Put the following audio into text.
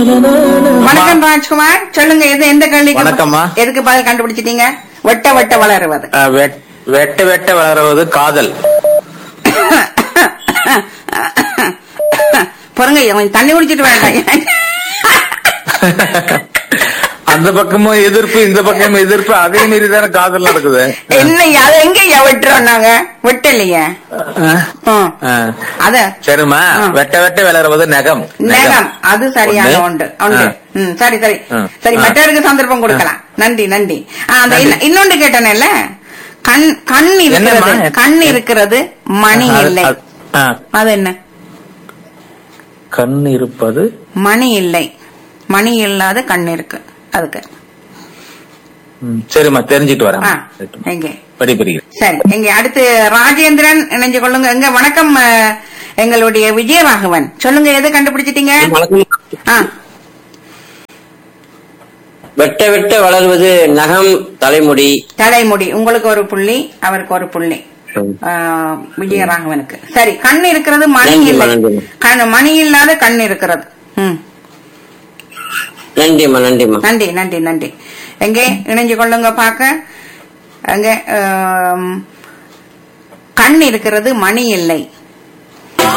வணக்கம் ராஜ்குமார் சொல்லுங்க எது எந்த கேள்விக்கு வணக்கம்மா. எதுக்கு பதில் கண்டுபிடிச்சிட்டீங்க வெட்ட வெட்ட வளருவது அஹ், வெட்- வெட்ட வெட்ட வளருவது காதல் பொறுங்க கொஞ்சம் தண்ணி குடிச்சிட்டு வேண்டாம் அந்த பக்கமும் எதிர்ப்பு இந்த பக்கமும் எதிர்ப்பு அதே மாரி தானே காதல் நடக்குது என்ன அதை எங்க வெட்டுறோம் நாங்க வெட்டலையே அஹ், ம். அஹ். அத சரிம்மா ஆ. வெட்ட வெட்ட வளருவது நகம் நேரம் அது சரியான ஒண்ணு. உண்டு உண்டு ஆ. ம், சரி சரி ஆ. சரி ஆ. மற்றவருக்கு சந்தர்ப்பம் கொடுக்கலாம் நன்றி நன்றி ஆ, அந்த நன்றி. இன்ன- இன்னொன்று கேட்டனேல்ல கண் கண் இருக்கிறது என்னம்மா? கண் இருக்கிறது மணி அது- இல்லை அது- ஆ. அது என்ன கண் இருப்பது மணி இல்லை மணி இல்லாத கண் இருக்கு அதுக்கு ம், சரிம்மா தெரிஞ்சிட்டு வரேன் ஆ, எங்க படிப்பிரிக்கிறேன் சரி எங்க அடுத்து ராஜேந்திரன் இணைஞ்சு கொள்ளுங்க எங்க வணக்கம் அஹ், எங்களுடைய விஜயராகவன் சொல்லுங்க எது கண்டுபிடிச்சிட்டீங்க ஆ வெட்ட வெட்ட வளர்வது நகம் தலைமுடி தலைமுடி உங்களுக்கு ஒரு புள்ளி அவருக்கு ஒரு புள்ளி ஆஹ், விஜயராகவனுக்கு சரி கண் இருக்கிறது மணி நன்றிம்மா, இல்லை நன்றிம்மா. கண் மணி இல்லாத கண் இருக்கிறது ம் நன்றிம்மா நன்றிம்மா நன்றி நன்றி நன்றி எங்கே இணைஞ்சு கொள்ளுங்க பாக்க எங்க ஆம், கண் இருக்கிறது மணி இல்லை